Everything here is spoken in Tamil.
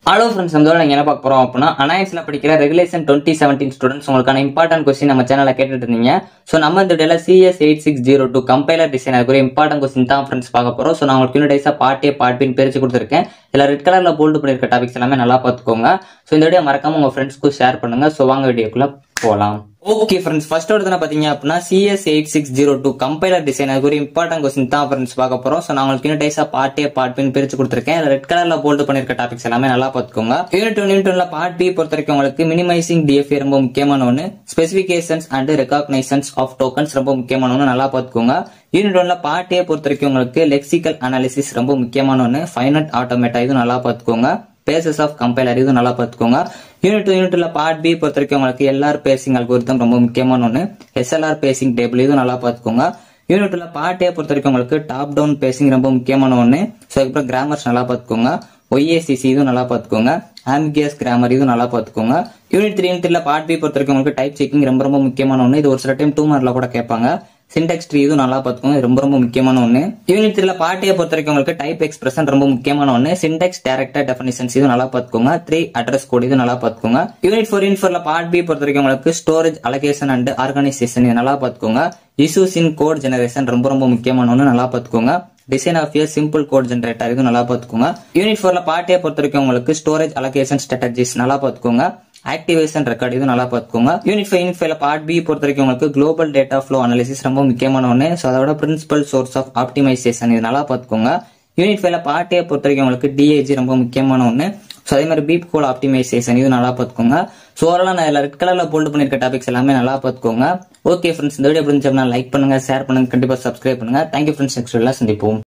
ஹலோ ஃப்ரெண்ட்ஸ் நம்ம நீங்கள் என்ன பார்க்க போகிறோம் அப்படின்னா அனாயன்ஸில் படிக்கிற ரெகுலேஷன் டுவெண்ட்டி செவன்டீன் ஸ்டூடெண்ட்ஸ் உங்களுக்கான இம்பார்ட்டன்ட் கொஸ்டின் நம்ம சேனலில் கேட்டுட்டு இருந்தீங்க ஸோ நம்ம இந்த டேல CS eight six zero two compiler designer ஒரு இம்பார்ட்டன்ட் கொஸ்டின் தான் ஃப்ரெண்ட்ஸ் பார்க்க போகிறோம் ஸோ நான் உங்களுக்கு யூனிடைஸாக பார்ட் ஏ பார்ட் பின் பிரித்து கொடுத்துருக்கேன் இதில் ரெட் கலரில் போல்டு பண்ணியிருக்க டாபிக்ஸ் எல்லாமே நல்லா பார்த்துக்கோங்க ஸோ இந்த வீடியோ மறக்காம உங்கள் ஃப்ரெண்ட்ஸ்க்கு ஷேர் பண்ணுங்கள் ஸோ வாங்க வீடியோக்குள்ளே போகலாம் ஓகே ஃப்ரெண்ட்ஸ் ஃபர்ஸ்ட் ஒரு பார்த்தீங்க அப்படின்னா CS eight six zero two compiler designer ஒரு இம்பார்ட்டன்ட் கொஸ்டின் தான் ஃப்ரெண்ட்ஸ் பார்க்க போகிறோம் ஸோ நான் உங்களுக்கு யூனிடைஸாக பார்ட் ஏ பார்ட் பின் பிரித்து கொடுத்துருக்கேன் ரெட் கலரில் போல்டு பண்ணியிருக்க டாபிக்ஸ் எல்லாமே நல்லா பார்த்துக்கோங்க யூனிட் ஒன் யூனிட் ஒன்ல பார்ட் பி பொறுத்த வரைக்கும் உங்களுக்கு மினிமைசிங் டிஎஃப்ஏ ரொம்ப முக்கியமான ஒன்று specifications and recognitions of tokens ரொம்ப முக்கியமான ஒன்று நல்லா பார்த்துக்கோங்க யூனிட் ஒன்ல பார்ட் ஏ பொறுத்த வரைக்கும் உங்களுக்கு லெக்சிக்கல் அனாலிசிஸ் ரொம்ப முக்கியமான ஒன்று ஃபைனட் ஆட்டோமேட்டா இது நல்லா பார்த்துக்கோங்க பேசஸ் ஆஃப் கம்பைலர் இது நல்லா பார்த்துக்கோங்க யூனிட் டூ யூனிட்ல பார்ட் பி பொறுத்த வரைக்கும் உங்களுக்கு எல்ஆர் பேசிங் அல்கோரிதம் ரொம்ப முக்கியமான ஒன்று எஸ்எல்ஆர் பேசிங் டேபிள் இது நல்லா பார்த்துக்கோங்க யூனிட்ல பார்ட் ஏ பொறுத்த வரைக்கும் உங்களுக்கு டாப் டவுன் பேசிங் ரொம்ப முக்கியமான ஒன்று ஸோ அதுக்கப்புறம் கிராமர்ஸ் நல்லா பார்த்துக்கோங்க ஒய்ஏசிசி இதுவும் நல்லா பார்த்துக்கோங்க ஆம்பிகியஸ் கிராமர் இதுவும் நல்லா பார்த்துக்கோங்க யூனிட் த்ரீ யூனிட்ல பார்ட் பி பொறுத்த வரைக்கும் உங்களுக்கு டைப் செக்கிங் ரொம்ப ரொம்ப முக்கியமான ஒன்று இது ஒரு சில டைம் டூ மார்க்ல கூட கேட்பாங்க சின்டெக்ஸ் ட்ரீ இதுவும் நல்லா பார்த்துக்கோங்க இது ரொம்ப ரொம்ப முக்கியமான ஒன்று யூனிட் த்ரீல பார்ட்டியை பொறுத்த வரைக்கும் உங்களுக்கு டைப் எக்ஸ்பிரஷன் ரொம்ப முக்கியமான ஒன்று சின்டெக்ஸ் டேரக்டர் டெஃபினிஷன்ஸ் இது நல்லா பார்த்துக்கோங்க த்ரீ அட்ரஸ் கோட் இது நல்லா பார்த்துக்கோங்க யூனிட் ஃபோர் யூனிட் ஃபோர்ல பார்ட் பி பொறுத்த வரைக்கும் உங்களுக்கு ஸ்டோரேஜ் அலகேஷன் அண்ட் ஆர்கனைசேஷன் இது நல்லா பார்த்துக்கோங்க இஷ்யூஸ் இன் கோட் ஜெனரேஷன் ரொம்ப ரொம்ப முக்கியமான ஒன்று நல்லா பார்த்துக்கோங்க design of a simple code generator இது நல்லா பார்த்துக்கோங்க யூனிட் ஃபோர்ல பார்ட்டியை பொறுத்த வரைக்கும் உங்களுக்கு ஸ்டோரேஜ் அலகேஷன் ஸ்ட்ராட்டஜிஸ் நல்லா பார்த்துக்கோங்க ஆக்டிவேஷன் ரெக்கார்ட் இது நல்லா பார்த்துக்கோங்க யூனிட் ஃபைவ் யூனிட் ஃபைவ்ல பார்ட் பி பொறுத்த வரைக்கும் உங்களுக்கு குளோபல் டேட்டா ஃப்ளோ அனாலிசிஸ் ரொம்ப முக்கியமான ஒன்று ஸோ அதோட பிரின்சிபல் சோர்ஸ் ஆஃப் ஆப்டிமைசேஷன் இது நல்லா பார்த்துக்கோங்க யூனிட் ஃபைவ்ல பார்ட் ஏ பொறுத்த வரைக்கும் உங்களுக்கு டிஏஜி ரொம்ப முக்கியமான ஒன்று ஸோ அதே மாதிரி பீப் கோல் ஆப்டிமைசேஷன் இது நல்லா பார்த்துக்கோங்க ஸோ ஓவரால் நான் இதில் ரெட் கலரில் போல்டு பண்ணியிருக்க டாபிக்ஸ் எல்லாமே நல்லா பார்த்துக்கோங்க ஓகே ஃப்ரெண்ட்ஸ் இந்த வீடியோ பிடிச்சா லைக் பண்ணுங்க ஷேர் பண்ணுங்க கண்டிப்பாக சப்ஸ்கிரைப் பண்ணுங்க தேங்க்யூ ஃப்ரெண்ட்ஸ் நெக்ஸ்ட் சந்திப்போம்